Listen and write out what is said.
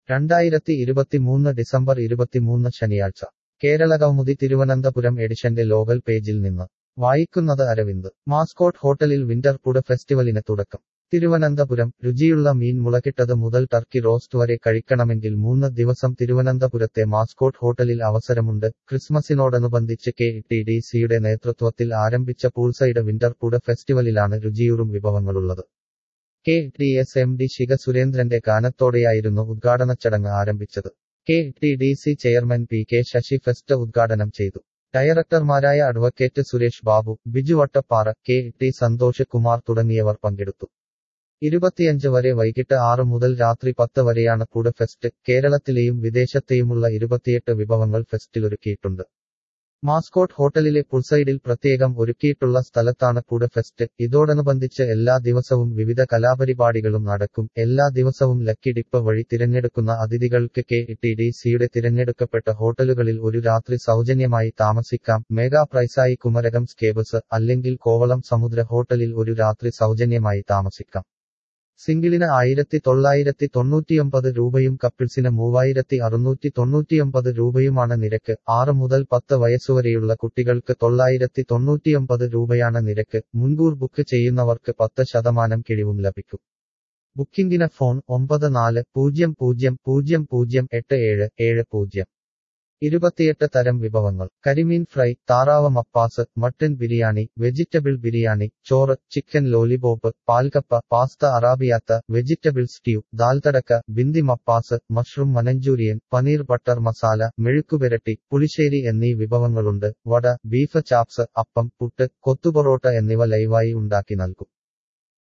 രണ്ടായിരത്തി ഇരുപത്തിമൂന്ന് ഡിസംബർ ഇരുപത്തിമൂന്ന് ശനിയാഴ്ച കേരള കൗമുദി തിരുവനന്തപുരം എഡിഷന്റെ ലോകൽ പേജിൽ നിന്ന് വായിക്കുന്നത് അരവിന്ദ് മാസ്കോട്ട് ഹോട്ടലിൽ വിന്റർ ഫുഡ് ഫെസ്റ്റിവലിന് തുടക്കം തിരുവനന്തപുരം രുചിയുള്ള മീൻ മുളകിട്ടത് മുതൽ ടർക്കി റോസ്റ്റ് വരെ കഴിക്കണമെങ്കിൽ മൂന്ന് ദിവസം തിരുവനന്തപുരത്തെ മാസ്കോട്ട് ഹോട്ടലിൽ അവസരമുണ്ട് ക്രിസ്മസിനോടനുബന്ധിച്ച് കെ ടി ഡി സിയുടെ നേതൃത്വത്തിൽ ആരംഭിച്ച പൂൾസൈഡ് വിന്റർ ഫുഡ് ഫെസ്റ്റിവലിലാണ് രുചിയൂറും വിഭവങ്ങളുള്ളത് K T S M D Shikha സുരേന്ദ്രന്റെ ഗാനത്തോടെയായിരുന്നു ഉദ്ഘാടന ചടങ്ങ് ആരംഭിച്ചത് K T D C chairman P K Sasi fest ഉദ്ഘാടനം ചെയ്തു ഡയറക്ടർമാരായ advocate Suresh Babu Biju Vattappara K T Santhosh Kumar തുടങ്ങിയവർ പങ്കെടുത്തു ഇരുപത്തിയഞ്ച് വരെ വൈകിട്ട് ആറ് മുതൽ രാത്രി പത്ത് വരെയാണ് ഫുഡ് ഫെസ്റ്റ് കേരളത്തിലെയും വിദേശത്തെയുമുള്ള ഇരുപത്തിയെട്ട് വിഭവങ്ങൾ ഫെസ്റ്റിലൊരുക്കിയിട്ടുണ്ട് മാസ്കോട്ട് ഹോട്ടലിലെ പുൾസൈഡിൽ പ്രത്യേകം ഒരുക്കിയിട്ടുള്ള സ്ഥലത്താണ് ഫുഡ് ഫെസ്റ്റ് ഇതോടനുബന്ധിച്ച് എല്ലാ ദിവസവും വിവിധ കലാപരിപാടികളും നടക്കും എല്ലാ ദിവസവും ലക്കി ഡിപ്പ് വഴി തിരഞ്ഞെടുക്കുന്ന അതിഥികൾക്ക് കെ ടി ഡി സിയുടെ തിരഞ്ഞെടുക്കപ്പെട്ട ഹോട്ടലുകളിൽ ഒരു രാത്രി സൗജന്യമായി താമസിക്കാം മെഗാ പ്രൈസായി കുമരകം സ്കേബസ് അല്ലെങ്കിൽ കോവളം സമുദ്ര ഹോട്ടലിൽ ഒരു രാത്രി സൗജന്യമായി താമസിക്കാം സിംഗിളിന് ആയിരത്തി തൊള്ളായിരത്തി തൊണ്ണൂറ്റിയൊമ്പത് രൂപയും കപ്പിൾസിന് മൂവായിരത്തി അറുന്നൂറ്റി തൊണ്ണൂറ്റിയൊമ്പത് രൂപയുമാണ് നിരക്ക് ആറ് മുതൽ പത്ത് വയസ്സുവരെയുള്ള കുട്ടികൾക്ക് തൊള്ളായിരത്തി തൊണ്ണൂറ്റിയൊമ്പത് രൂപയാണ് നിരക്ക് മുൻകൂർ ബുക്ക് ചെയ്യുന്നവർക്ക് പത്ത് ശതമാനം കിഴിവും ലഭിക്കും ബുക്കിംഗിന് ഫോൺ ഒമ്പത് നാല് പൂജ്യം പൂജ്യം പൂജ്യം പൂജ്യം എട്ട് ഏഴ് ഏഴ് പൂജ്യം ഇരുപത്തിയെട്ട് തരം വിഭവങ്ങൾ കരിമീൻ ഫ്രൈ താറാവ് മപ്പാസ് മട്ടൻ ബിരിയാണി വെജിറ്റബിൾ ബിരിയാണി ചോറ് ചിക്കൻ ലോലിപോപ്പ് പാൽക്കപ്പ pasta arrabbiata vegetable stew dal tadka bhindi മപ്പാസ് mushroom manchurian paneer butter masala മെഴുക്കുപെരട്ടി പുളിശ്ശേരി എന്നീ വിഭവങ്ങളുണ്ട് വട ബീഫ് ചാപ്സ് അപ്പം പുട്ട് കൊത്തുപൊറോട്ട എന്നിവ ലൈവായി ഉണ്ടാക്കി നൽകും